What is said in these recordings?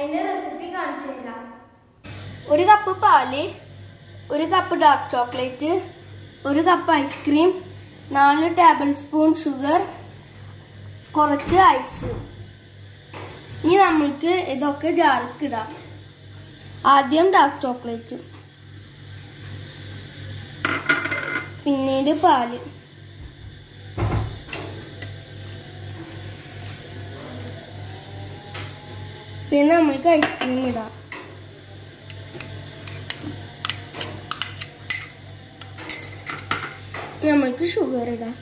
അതിന്റെ റെസിപ്പി കാണിച്ചു തരാം ഒരു കപ്പ് പാല് ഒരു കപ്പ് ഡാർക്ക് ചോക്ലേറ്റ് ഒരു കപ്പ് ഐസ്ക്രീം നാല് ടേബിൾ സ്പൂൺ ഷുഗർ കുറച്ച് ഐസ് ഇനി നമ്മൾക്ക് ഇതൊക്കെ ജാർക്ക് ഇടാം ആദ്യം ഡാർക്ക് ചോക്ലേറ്റ് പിന്നീട് പാല് പിന്നെ നമ്മൾക്ക് ഐസ്ക്രീം ഇടാം നമ്മൾക്ക് ഷുഗർ ഇടാം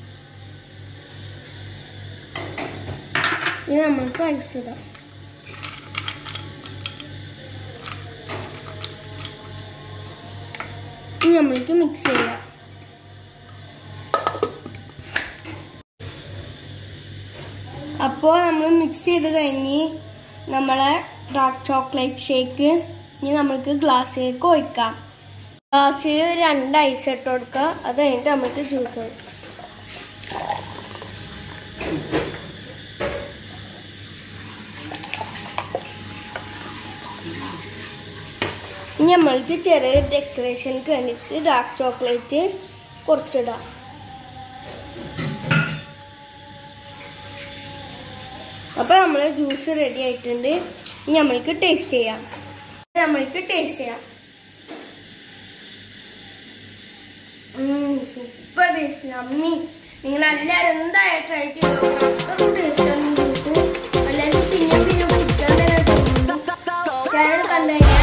ഇനി നമ്മൾക്ക് ഐസ് ഇടാം ഇനി നമ്മൾക്ക് മിക്സ് ചെയ്യാം അപ്പോൾ നമ്മൾ മിക്സ് ചെയ്ത് കഴിഞ്ഞ് നമ്മളെ ഡാർക്ക് ചോക്ലേറ്റ് ഷേക്ക് ഇനി നമ്മൾക്ക് ഗ്ലാസ്സിലേക്ക് ഒഴിക്കാം ഗ്ലാസ്സിൽ രണ്ട് ഐസ് ഇട്ട് കൊടുക്കുക അത് കഴിഞ്ഞിട്ട് നമുക്ക് ജ്യൂസ് ഒഴിക്കാം ഇനി നമ്മൾക്ക് ചെറിയ ഡെക്കറേഷൻക്ക് വേണ്ടിയിട്ട് ഡാർക്ക് ചോക്ലേറ്റ് കുറച്ചിടാം അപ്പൊ നമ്മളെ ജ്യൂസ് റെഡി ആയിട്ടുണ്ട് ഇനി നമ്മൾക്ക് ടേസ്റ്റ് ചെയ്യാം നമ്മൾക്ക് ടേസ്റ്റ് ചെയ്യാം സൂപ്പർ ടേസ്റ്റ് അമ്മി നിങ്ങൾ എല്ലാവരും എന്തായാലും ട്രൈ ചെയ്ത് നോക്കണം ടേസ്റ്റ് ആണ് ജ്യൂസ് എല്ലാവർക്കും പിന്നെ പിന്നെ കുടിക്കാൻ തന്നെ തോന്നുന്നു ചാനൽ കണ്ടു